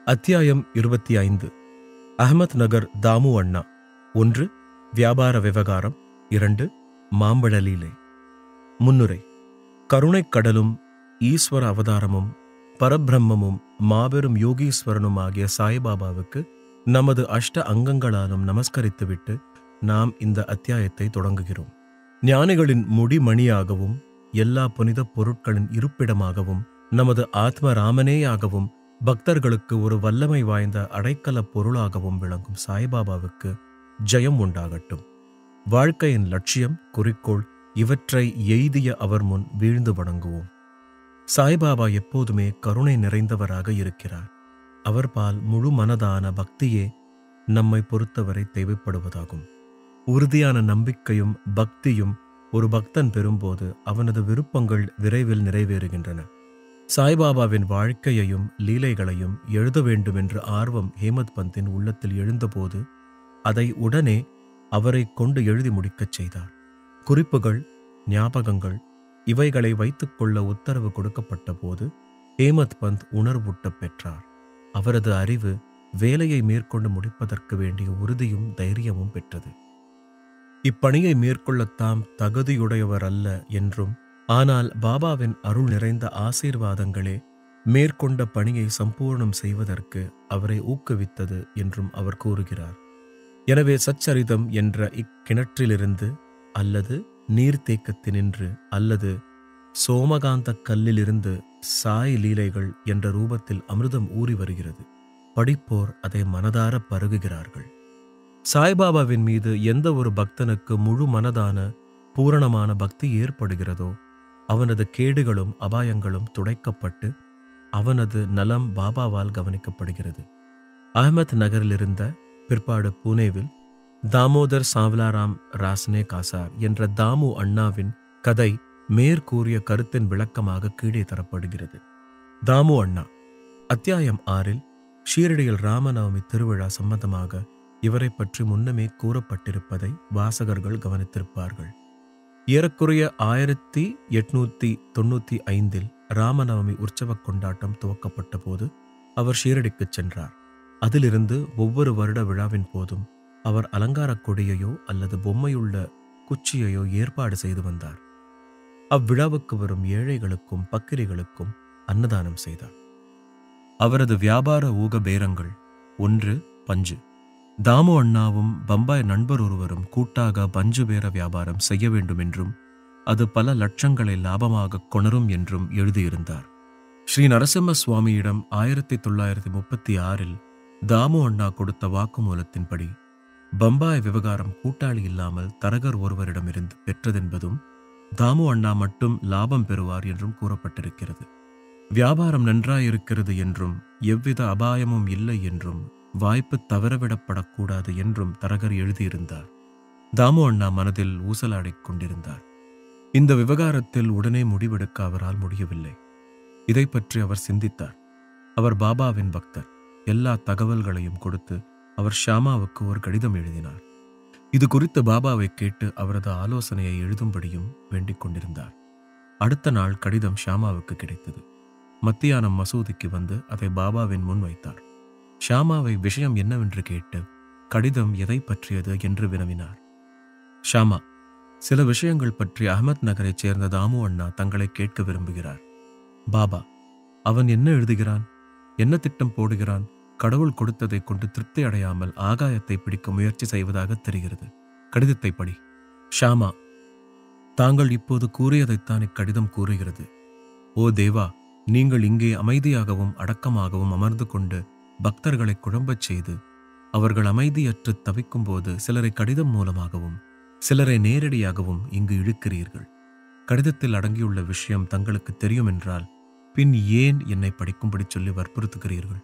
அத்தியாயம் இருபத்தி ஐந்து அகமத் நகர் தாமு அண்ணா ஒன்று வியாபார விவகாரம் இரண்டு மாம்பழ லீலை முன்னுரை கருணைக் கடலும் ஈஸ்வர அவதாரமும் பரபிரம்மமும் மாபெரும் யோகீஸ்வரனும் ஆகிய சாய்பாபாவுக்கு நமது அஷ்ட அங்கங்களாலும் நமஸ்கரித்துவிட்டு நாம் இந்த அத்தியாயத்தை தொடங்குகிறோம் ஞானிகளின் முடிமணியாகவும் எல்லா புனித பொருட்களின் இருப்பிடமாகவும் நமது ஆத்ம ராமனேயாகவும் பக்தர்களுக்கு ஒரு வல்லமை வாய்ந்த அடைக்கலப் பொருளாகவும் விளங்கும் சாய்பாபாவுக்கு ஜெயம் உண்டாகட்டும் வாழ்க்கையின் லட்சியம் குறிக்கோள் இவற்றை எய்திய அவர் முன் வீழ்ந்து வணங்குவோம் சாய்பாபா எப்போதுமே கருணை நிறைந்தவராக இருக்கிறார் அவர் பால் முழு மனதான பக்தியே நம்மை பொறுத்தவரை தேவைப்படுவதாகும் உறுதியான நம்பிக்கையும் பக்தியும் ஒரு பக்தன் பெறும்போது அவனது விருப்பங்கள் விரைவில் நிறைவேறுகின்றன சாய்பாபாவின் வாழ்க்கையையும் லீலைகளையும் எழுத வேண்டுமென்ற ஆர்வம் ஹேமத் பந்தின் உள்ளத்தில் எழுந்தபோது அதை உடனே அவரை கொண்டு எழுதி முடிக்கச் செய்தார் குறிப்புகள் ஞாபகங்கள் இவைகளை வைத்துக்கொள்ள உத்தரவு கொடுக்கப்பட்ட போது ஹேமத் பந்த் உணர்வூட்டப் பெற்றார் அவரது அறிவு வேலையை மேற்கொண்டு முடிப்பதற்கு வேண்டிய உறுதியும் தைரியமும் பெற்றது இப்பணியை மேற்கொள்ளத்தாம் தகுதியுடையவர் அல்ல என்றும் ஆனால் பாபாவின் அருள் நிறைந்த ஆசீர்வாதங்களே மேற்கொண்ட பணியை சம்பூர்ணம் செய்வதற்கு அவரை ஊக்குவித்தது என்றும் அவர் கூறுகிறார் எனவே சச்சரிதம் என்ற இக்கிணற்றிலிருந்து அல்லது நீர்த்தேக்கத்தினின்று அல்லது சோமகாந்த கல்லிலிருந்து சாய் லீலைகள் என்ற ரூபத்தில் அமிர்தம் ஊறி வருகிறது படிப்போர் அதை மனதார பருகுகிறார்கள் சாய்பாபாவின் மீது எந்த ஒரு பக்தனுக்கு முழு மனதான பூரணமான பக்தி ஏற்படுகிறதோ அவனது கேடுகளும் அபாயங்களும் துடைக்கப்பட்டு அவனது நலம் பாபாவால் கவனிக்கப்படுகிறது அகமத் நகரில் இருந்த பிற்பாடு புனேவில் தாமோதர் சாவ்லாராம் ராஸ்னே காசார் என்ற தாமு அண்ணாவின் கதை மேற்கூறிய கருத்தின் விளக்கமாக கீழே தரப்படுகிறது தாமு அண்ணா அத்தியாயம் ஆறில் ஷீரடியில் ராமநவமி திருவிழா சம்பந்தமாக இவரை பற்றி முன்னமே கூறப்பட்டிருப்பதை வாசகர்கள் கவனித்திருப்பார்கள் ஏறக்குறைய ஆயிரத்தி எட்நூத்தி தொண்ணூத்தி ஐந்தில் ராமநவமி உற்சவ கொண்டாட்டம் துவக்கப்பட்ட போது அவர் ஷீரடிக்குச் சென்றார் அதிலிருந்து ஒவ்வொரு வருட விழாவின் போதும் அவர் அலங்காரக் கொடியையோ அல்லது பொம்மையுள்ள குச்சியையோ ஏற்பாடு செய்து வந்தார் அவ்விழாவுக்கு வரும் ஏழைகளுக்கும் பக்கிரிகளுக்கும் அன்னதானம் செய்தார் அவரது வியாபார ஊக பேரங்கள் ஒன்று பஞ்சு தாமு அண்ணாவும் பம்பாய் நண்பர் ஒருவரும் கூட்டாக பஞ்சு பேர வியாபாரம் செய்ய வேண்டும் என்றும் அது பல லட்சங்களை லாபமாக கொணரும் என்றும் எழுதியிருந்தார் ஸ்ரீ நரசிம்ம சுவாமியிடம் ஆயிரத்தி தொள்ளாயிரத்தி முப்பத்தி ஆறில் தாமு அண்ணா கொடுத்த வாக்குமூலத்தின்படி பம்பாய் விவகாரம் கூட்டாளி இல்லாமல் தரகர் ஒருவரிடமிருந்து பெற்றதென்பதும் தாமு அண்ணா மட்டும் லாபம் பெறுவார் என்றும் கூறப்பட்டிருக்கிறது வியாபாரம் நன்றாயிருக்கிறது என்றும் எவ்வித அபாயமும் இல்லை என்றும் வாய்ப்பு தவறவிடப்படக்கூடாது என்றும் தரகர் எழுதியிருந்தார் தாமு அண்ணா மனதில் ஊசலாடிக் கொண்டிருந்தார் இந்த விவகாரத்தில் உடனே முடிவெடுக்க அவரால் முடியவில்லை இதை பற்றி அவர் சிந்தித்தார் அவர் பாபாவின் பக்தர் எல்லா தகவல்களையும் கொடுத்து அவர் ஷாமாவுக்கு ஒரு கடிதம் எழுதினார் இது குறித்து பாபாவை கேட்டு அவரது ஆலோசனையை எழுதும்படியும் வேண்டிக் கொண்டிருந்தார் அடுத்த நாள் கடிதம் ஷாமாவுக்கு கிடைத்தது மத்தியானம் மசூதிக்கு வந்து அதை பாபாவின் முன் வைத்தார் ஷாமாவை விஷயம் என்னவென்று கேட்டு கடிதம் எதை பற்றியது என்று வினவினார் ஷாமா சில விஷயங்கள் பற்றி அகமத் நகரைச் சேர்ந்த தாமு அண்ணா தங்களை கேட்க விரும்புகிறார் பாபா அவன் என்ன எழுதுகிறான் என்ன திட்டம் போடுகிறான் கடவுள் கொடுத்ததை கொண்டு திருப்தி அடையாமல் ஆகாயத்தை பிடிக்க முயற்சி செய்வதாக தெரிகிறது கடிதத்தை படி ஷாமா தாங்கள் இப்போது கூறியதைத்தான் இக்கடிதம் கூறுகிறது ஓ தேவா நீங்கள் இங்கே அமைதியாகவும் அடக்கமாகவும் அமர்ந்து கொண்டு பக்தர்களை குழம்பச் செய்து அவர்கள் அமைதியற்று தவிக்கும்போது சிலரை கடிதம் மூலமாகவும் சிலரை நேரடியாகவும் இங்கு இழுக்கிறீர்கள் கடிதத்தில் அடங்கியுள்ள விஷயம் தங்களுக்கு தெரியும் என்றால் பின் ஏன் என்னை படிக்கும்படி சொல்லி வற்புறுத்துகிறீர்கள்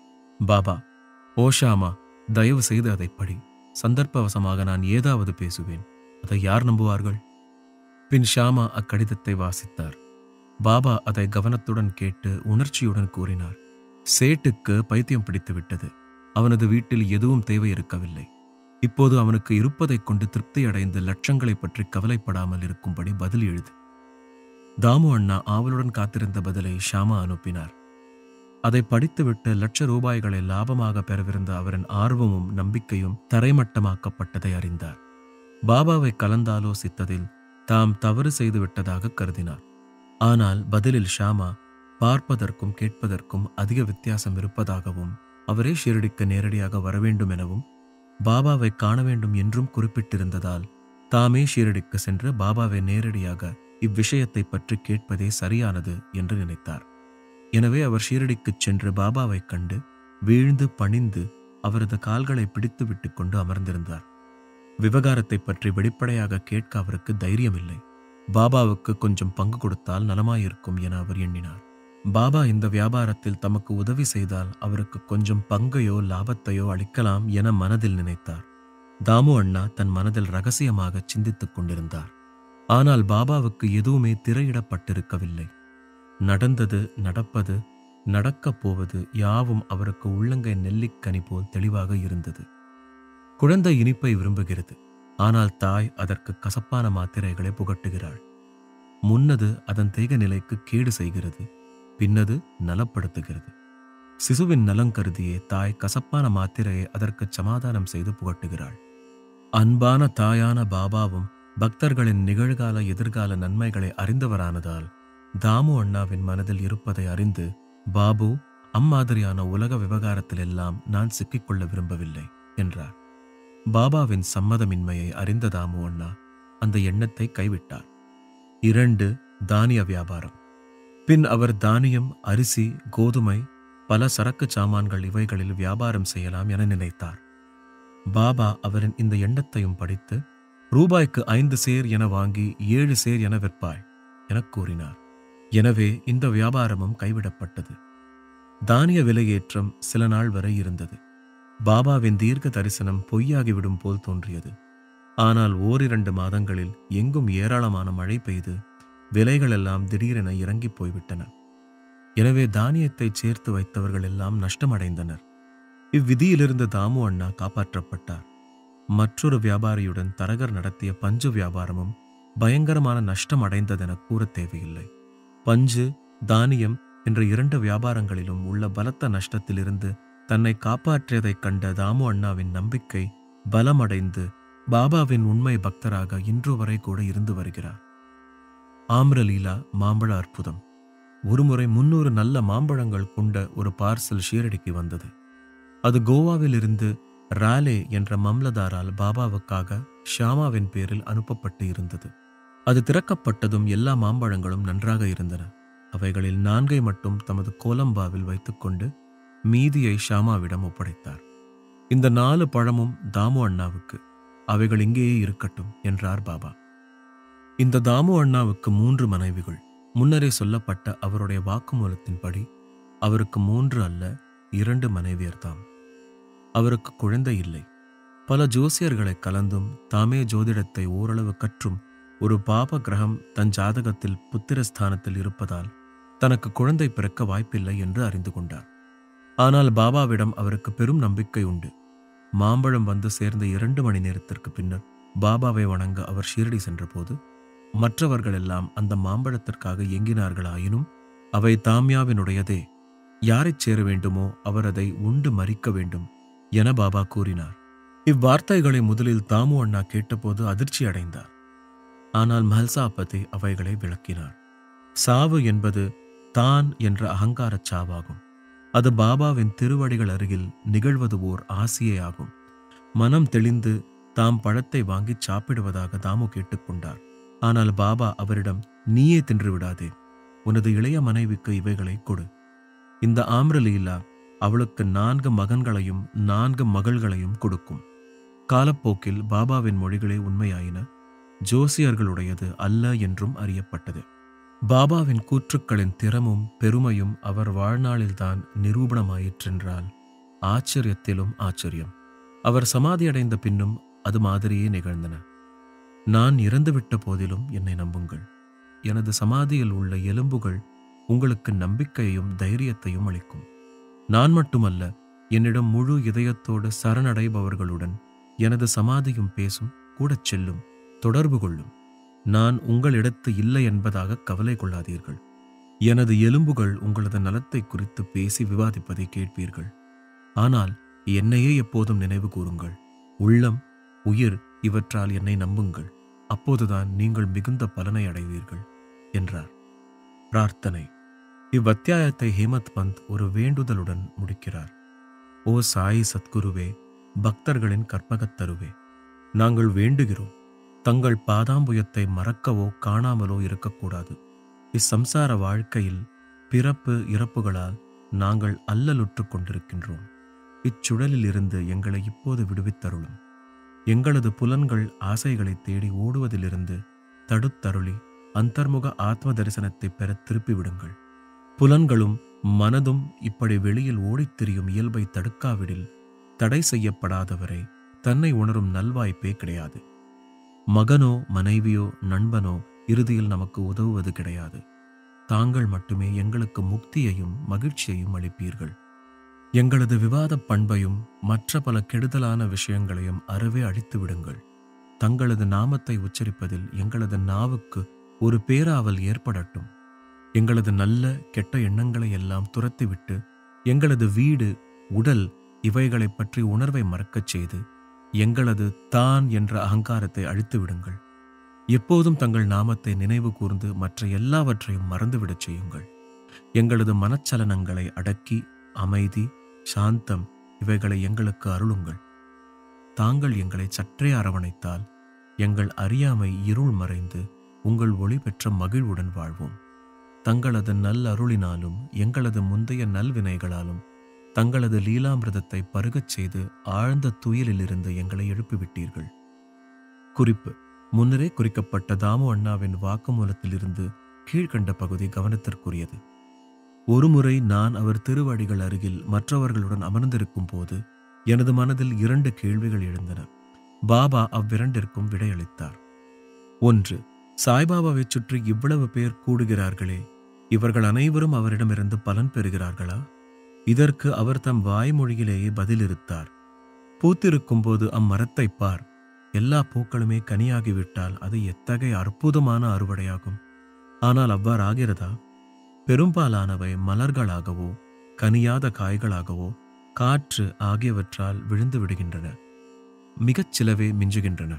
பாபா ஓஷாமா தயவு செய்து அதை படி சந்தர்ப்பவசமாக நான் ஏதாவது பேசுவேன் அதை யார் நம்புவார்கள் பின் ஷாமா அக்கடிதத்தை வாசித்தார் பாபா அதை கவனத்துடன் கேட்டு உணர்ச்சியுடன் கூறினார் சேட்டுக்கு பைத்தியம் பிடித்து விட்டது அவனது வீட்டில் எதுவும் தேவை இருக்கவில்லை இப்போது அவனுக்கு இருப்பதைக் கொண்டு திருப்தி அடைந்து லட்சங்களைப் பற்றி கவலைப்படாமல் இருக்கும்படி பதில் எழுது தாமு அண்ணா ஆவலுடன் காத்திருந்த பதிலை ஷாமா அனுப்பினார் அதை படித்துவிட்டு லட்ச ரூபாய்களை லாபமாக பெறவிருந்த அவரின் ஆர்வமும் நம்பிக்கையும் தரைமட்டமாக்கப்பட்டதை அறிந்தார் பாபாவை கலந்தாலோசித்ததில் தாம் தவறு செய்து விட்டதாக கருதினார் ஆனால் பதிலில் ஷாமா பார்ப்பதற்கும் கேட்பதற்கும் அதிக வித்தியாசம் இருப்பதாகவும் அவரே ஷிரடிக்கு நேரடியாக வரவேண்டும் எனவும் பாபாவை காண வேண்டும் என்றும் குறிப்பிட்டிருந்ததால் தாமே ஷீரடிக்கு சென்று பாபாவை நேரடியாக இவ்விஷயத்தை பற்றி கேட்பதே சரியானது என்று நினைத்தார் எனவே அவர் ஷீரடிக்குச் சென்று பாபாவைக் கண்டு வீழ்ந்து பணிந்து அவரது கால்களை பிடித்து விட்டுக் கொண்டு அமர்ந்திருந்தார் விவகாரத்தை பற்றி வெளிப்படையாக கேட்க அவருக்கு தைரியமில்லை பாபாவுக்கு கொஞ்சம் பங்கு கொடுத்தால் நலமாயிருக்கும் என அவர் எண்ணினார் பாபா இந்த வியாபாரத்தில் தமக்கு உதவி செய்தால் அவருக்கு கொஞ்சம் பங்கையோ லாபத்தையோ அளிக்கலாம் என மனதில் நினைத்தார் தாமு அண்ணா தன் மனதில் ரகசியமாக சிந்தித்துக் கொண்டிருந்தார் ஆனால் பாபாவுக்கு எதுவுமே திரையிடப்பட்டிருக்கவில்லை நடந்தது நடப்பது நடக்கப் போவது யாவும் அவருக்கு உள்ளங்கை நெல்லிக்கனி போல் தெளிவாக இருந்தது குழந்தை இனிப்பை விரும்புகிறது ஆனால் தாய் அதற்கு கசப்பான மாத்திரைகளை புகட்டுகிறாள் முன்னது அதன் தேக நிலைக்கு கேடு செய்கிறது பின்னது நலப்படுத்துகிறது சிசுவின் நலம் கருதியே தாய் கசப்பான மாத்திரையை அதற்கு சமாதானம் செய்து புகட்டுகிறாள் அன்பான தாயான பாபாவும் பக்தர்களின் நிகழ்கால எதிர்கால நன்மைகளை அறிந்தவரானதால் தாமு அண்ணாவின் மனதில் இருப்பதை அறிந்து பாபு அம்மாதிரியான உலக விவகாரத்திலெல்லாம் நான் சிக்கிக்கொள்ள விரும்பவில்லை என்றார் பாபாவின் சம்மதமின்மையை அறிந்த தாமு அண்ணா அந்த எண்ணத்தை கைவிட்டார் இரண்டு தானிய வியாபாரம் பின் அவர் தானியம் அரிசி கோதுமை பல சரக்கு சாமான்கள் இவைகளில் வியாபாரம் செய்யலாம் என நினைத்தார் பாபா அவரின் இந்த எண்ணத்தையும் படித்து ரூபாய்க்கு ஐந்து சேர் என வாங்கி ஏழு சேர் என விற்பாய் எனக் கூறினார் எனவே இந்த வியாபாரமும் கைவிடப்பட்டது தானிய விலையேற்றம் சில நாள் வரை இருந்தது பாபாவின் தீர்க்க தரிசனம் பொய்யாகிவிடும் போல் தோன்றியது ஆனால் ஓரிரண்டு மாதங்களில் எங்கும் ஏராளமான மழை பெய்து விலைகளெல்லாம் திடீரென இறங்கிப் போய்விட்டன எனவே தானியத்தை சேர்த்து வைத்தவர்கள் எல்லாம் நஷ்டமடைந்தனர் இவ்விதியிலிருந்து தாமு அண்ணா காப்பாற்றப்பட்டார் மற்றொரு வியாபாரியுடன் தரகர் நடத்திய பஞ்சு வியாபாரமும் பயங்கரமான நஷ்டம் அடைந்ததென கூறத் தேவையில்லை பஞ்சு தானியம் என்ற இரண்டு வியாபாரங்களிலும் உள்ள பலத்த நஷ்டத்திலிருந்து தன்னை காப்பாற்றியதைக் கண்ட தாமு அண்ணாவின் நம்பிக்கை பலமடைந்து பாபாவின் உண்மை பக்தராக இன்று வரை கூட இருந்து வருகிறார் ஆம்ரலீலா மாம்பழ அற்புதம் ஒருமுறை முன்னூறு நல்ல மாம்பழங்கள் கொண்ட ஒரு பார்சல் ஷீரடிக்கு வந்தது அது கோவாவிலிருந்து ராலே என்ற மம்லதாரால் பாபாவுக்காக ஷியாமாவின் பேரில் அனுப்பப்பட்டு இருந்தது அது திறக்கப்பட்டதும் எல்லா மாம்பழங்களும் நன்றாக இருந்தன அவைகளில் நான்கை மட்டும் தமது கோலம்பாவில் வைத்துக்கொண்டு மீதியை ஷாமாவிடம் ஒப்படைத்தார் இந்த நாலு பழமும் தாமு அண்ணாவுக்கு அவைகள் இங்கேயே இருக்கட்டும் என்றார் பாபா இந்த தாமு அண்ணாவுக்கு மூன்று மனைவிகள் முன்னரே சொல்லப்பட்ட அவருடைய வாக்குமூலத்தின்படி அவருக்கு மூன்று அல்ல இரண்டு மனைவியர்தாம் அவருக்கு குழந்தை இல்லை பல ஜோசியர்களை கலந்தும் தாமே ஜோதிடத்தை ஓரளவு கற்றும் ஒரு பாப கிரகம் தன் ஜாதகத்தில் புத்திரஸ்தானத்தில் இருப்பதால் தனக்கு குழந்தை பிறக்க வாய்ப்பில்லை என்று அறிந்து கொண்டார் ஆனால் பாபாவிடம் அவருக்கு பெரும் நம்பிக்கை உண்டு மாம்பழம் வந்து சேர்ந்த இரண்டு மணி நேரத்திற்கு பின்னர் பாபாவை வணங்க அவர் ஷீரடி சென்றபோது மற்றவர்களெல்லாம் அந்த மாம்பழத்திற்காக எங்கினார்களாயினும் அவை தாம்யாவினுடையதே யாரைச் சேர வேண்டுமோ அவர் அதை உண்டு மறிக்க வேண்டும் என பாபா கூறினார் இவ்வார்த்தைகளை முதலில் தாமு அண்ணா கேட்டபோது அதிர்ச்சி அடைந்தார் ஆனால் மல்சாபதி அவைகளை விளக்கினார் சாவு என்பது தான் என்ற அகங்காரச் சாவாகும் அது பாபாவின் திருவடிகள் அருகில் நிகழ்வது ஓர் ஆசியே ஆகும் மனம் தெளிந்து தாம் பழத்தை வாங்கி சாப்பிடுவதாக தாமு கேட்டுக்கொண்டார் ஆனால் பாபா அவரிடம் நீயே தின்று விடாதே உனது இளைய மனைவிக்கு இவைகளை கொடு இந்த ஆம்ரலீலா அவளுக்கு நான்கு மகன்களையும் நான்கு மகள்களையும் கொடுக்கும் காலப்போக்கில் பாபாவின் மொழிகளே உண்மையாயின ஜோசியர்களுடையது அல்ல என்றும் அறியப்பட்டது பாபாவின் கூற்றுக்களின் திறமும் பெருமையும் அவர் வாழ்நாளில்தான் நிரூபணமாயிற்றென்றால் ஆச்சரியத்திலும் ஆச்சரியம் அவர் சமாதியடைந்த பின்னும் அது மாதிரியே நிகழ்ந்தன நான் இறந்துவிட்ட போதிலும் என்னை நம்புங்கள் எனது சமாதியில் உள்ள எலும்புகள் உங்களுக்கு நம்பிக்கையையும் தைரியத்தையும் அளிக்கும் நான் மட்டுமல்ல என்னிடம் முழு இதயத்தோடு சரணடைபவர்களுடன் எனது சமாதியும் பேசும் கூடச் செல்லும் தொடர்பு கொள்ளும் நான் உங்களிடத்து இல்லை என்பதாக கவலை கொள்ளாதீர்கள் எனது எலும்புகள் உங்களது நலத்தை குறித்து பேசி விவாதிப்பதை கேட்பீர்கள் ஆனால் என்னையே எப்போதும் நினைவு கூறுங்கள் உள்ளம் உயிர் இவற்றால் என்னை நம்புங்கள் அப்போதுதான் நீங்கள் மிகுந்த பலனை அடைவீர்கள் என்றார் பிரார்த்தனை இவ்வத்தியாயத்தை ஹேமத் பந்த் ஒரு வேண்டுதலுடன் முடிக்கிறார் ஓ சாய் சத்குருவே பக்தர்களின் கற்பகத் தருவே நாங்கள் வேண்டுகிறோம் தங்கள் பாதாம்புயத்தை மறக்கவோ காணாமலோ இருக்கக்கூடாது இச்சம்சார வாழ்க்கையில் பிறப்பு இறப்புகளால் நாங்கள் அல்லலுற்றுக் கொண்டிருக்கின்றோம் இச்சுழலில் இருந்து எங்களை இப்போது விடுவித்தருளும் எங்களது புலன்கள் ஆசைகளை தேடி ஓடுவதிலிருந்து தடுத்தருளி அந்தர்முக ஆத்ம தரிசனத்தை பெற திருப்பிவிடுங்கள் புலன்களும் மனதும் இப்படி வெளியில் ஓடித் திரியும் இயல்பை தடுக்காவிடில் தடை செய்யப்படாதவரை தன்னை உணரும் நல்வாய்ப்பே கிடையாது மகனோ மனைவியோ நண்பனோ இறுதியில் நமக்கு உதவுவது கிடையாது தாங்கள் மட்டுமே எங்களுக்கு முக்தியையும் மகிழ்ச்சியையும் அளிப்பீர்கள் எங்களது விவாதப் பண்பையும் மற்ற பல கெடுதலான விஷயங்களையும் அறவே அழித்து விடுங்கள் தங்களது நாமத்தை உச்சரிப்பதில் எங்களது நாவுக்கு ஒரு பேராவல் ஏற்படட்டும் எங்களது நல்ல கெட்ட எண்ணங்களை எல்லாம் துரத்திவிட்டு எங்களது வீடு உடல் இவைகளைப் பற்றி உணர்வை மறக்கச் செய்து எங்களது தான் என்ற அகங்காரத்தை அழித்து விடுங்கள் எப்போதும் தங்கள் நாமத்தை நினைவு கூர்ந்து மற்ற எல்லாவற்றையும் மறந்துவிடச் செய்யுங்கள் எங்களது மனச்சலனங்களை அடக்கி அமைதி சாந்தம் இவைகளை எங்களுக்கு அருளுங்கள் தாங்கள் எங்களை சற்றே அரவணைத்தால் எங்கள் அறியாமை இருள் மறைந்து உங்கள் ஒளி பெற்ற மகிழ்வுடன் வாழ்வோம் தங்களது நல் அருளினாலும் எங்களது முந்தைய நல்வினைகளாலும் தங்களது லீலாமிரதத்தை பருகச் செய்து ஆழ்ந்த துயிலிலிருந்து எங்களை எழுப்பிவிட்டீர்கள் குறிப்பு முன்னரே குறிக்கப்பட்ட தாமு அண்ணாவின் வாக்குமூலத்திலிருந்து கீழ்கண்ட பகுதி கவனத்திற்குரியது ஒருமுறை நான் அவர் திருவடிகள் அருகில் மற்றவர்களுடன் அமர்ந்திருக்கும் போது எனது மனதில் இரண்டு கேள்விகள் எழுந்தன பாபா அவ்விரண்டிற்கும் விடையளித்தார் ஒன்று சாய்பாபாவைச் சுற்றி இவ்வளவு பேர் கூடுகிறார்களே இவர்கள் அனைவரும் அவரிடமிருந்து பலன் பெறுகிறார்களா இதற்கு அவர் தம் வாய்மொழியிலேயே பதிலிருத்தார் பூத்திருக்கும் போது அம்மரத்தைப் பார் எல்லா பூக்களுமே கனியாகிவிட்டால் அது எத்தகைய அற்புதமான அறுவடையாகும் ஆனால் அவ்வாறு ஆகிறதா பெரும்பாலானவை மலர்களாகவோ கனியாத காய்களாகவோ காற்று ஆகியவற்றால் விழுந்து விடுகின்றன மிகச் சிலவே மிஞ்சுகின்றன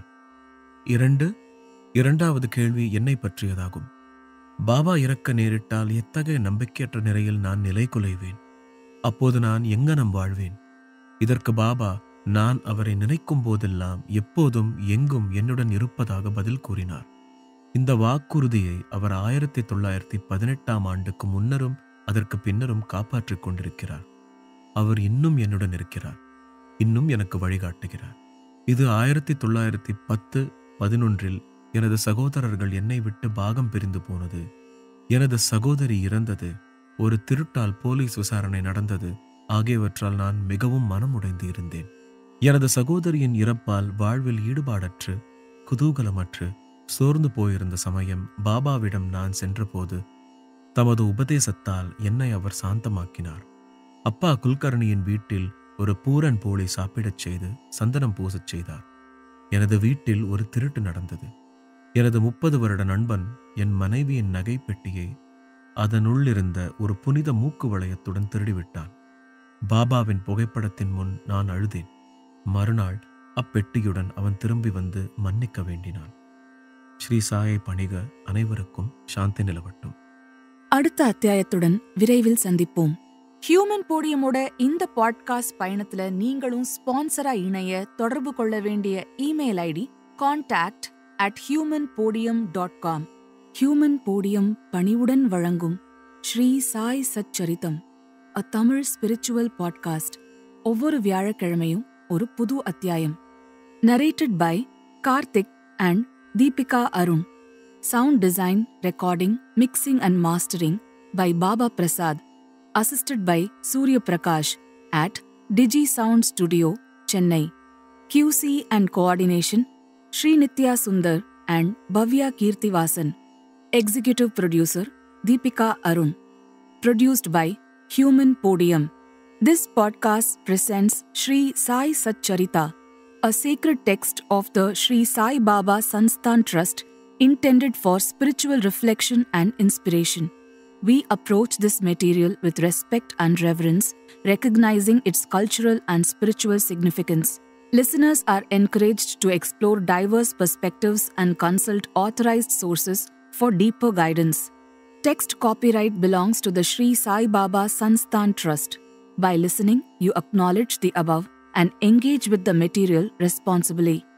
இரண்டு இரண்டாவது கேள்வி என்னை பற்றியதாகும் பாபா இறக்க நேரிட்டால் எத்தகைய நம்பிக்கையற்ற நிலையில் நான் நிலை குலைவேன் அப்போது நான் எங்கனம் வாழ்வேன் இதற்கு பாபா நான் அவரை நினைக்கும் போதெல்லாம் எப்போதும் எங்கும் என்னுடன் இருப்பதாக பதில் கூறினார் இந்த வாக்குறுதியை அவர் ஆயிரத்தி தொள்ளாயிரத்தி பதினெட்டாம் ஆண்டுக்கு முன்னரும் அதற்கு பின்னரும் காப்பாற்றிக் கொண்டிருக்கிறார் அவர் இன்னும் என்னுடன் இருக்கிறார் இன்னும் எனக்கு வழிகாட்டுகிறார் இது ஆயிரத்தி தொள்ளாயிரத்தி பத்து பதினொன்றில் எனது சகோதரர்கள் என்னை விட்டு பாகம் பிரிந்து போனது எனது சகோதரி இறந்தது ஒரு திருட்டால் போலீஸ் விசாரணை நடந்தது ஆகியவற்றால் நான் மிகவும் மனமுடைந்து இருந்தேன் எனது சகோதரியின் இறப்பால் வாழ்வில் ஈடுபாடற்று குதூகலமற்று சோர்ந்து போயிருந்த சமயம் பாபாவிடம் நான் சென்றபோது தமது உபதேசத்தால் என்னை அவர் சாந்தமாக்கினார் அப்பா குல்கர்ணியின் வீட்டில் ஒரு பூரன் போலி சாப்பிடச் செய்து சந்தனம் பூசச் செய்தார் எனது வீட்டில் ஒரு திருட்டு நடந்தது எனது முப்பது வருட நண்பன் என் மனைவியின் நகை பெட்டியை அதனுள்ளிருந்த ஒரு புனித மூக்கு வளையத்துடன் திருடிவிட்டான் பாபாவின் புகைப்படத்தின் முன் நான் அழுதேன் மறுநாள் அப்பெட்டியுடன் அவன் திரும்பி வந்து மன்னிக்க வேண்டினான் ஸ்ரீ சாயை பணிக அனைவருக்கும் சாந்தி நிலவட்டும் அடுத்த அத்தியாயத்துடன் விரைவில் சந்திப்போம் ஹியூமன் போடியமோட இந்த பாட்காஸ்ட் பயணத்துல நீங்களும் ஸ்பான்சரா இணைய தொடர்பு கொள்ள வேண்டிய email ID contact at human podium dot com human podium பணிவுடன் வழங்கும் Sri Sai Satcharitam a Tamil spiritual podcast ஒவ்வொரு வியாழக்கிழமையும் ஒரு புது அத்தியாயம் narrated by Karthik and Deepika Arun sound design recording mixing and mastering by Baba Prasad assisted by Surya Prakash at Digi Sound Studio, Chennai. QC and coordination Sri Nitya Sundar and Bhavya Kirtivasan. Executive producer Deepika Arun. Produced by Human Podium. This podcast presents Sri Sai Satcharita, a sacred text of the Sri Sai Baba Sansthan Trust intended for spiritual reflection and inspiration. we approach this material with respect and reverence, recognizing its cultural and spiritual significance. Listeners are encouraged to explore diverse perspectives and consult authorized sources for deeper guidance. Text copyright belongs to the Sri Sai Baba Sansthan Trust. By listening, you acknowledge the above and engage with the material responsibly.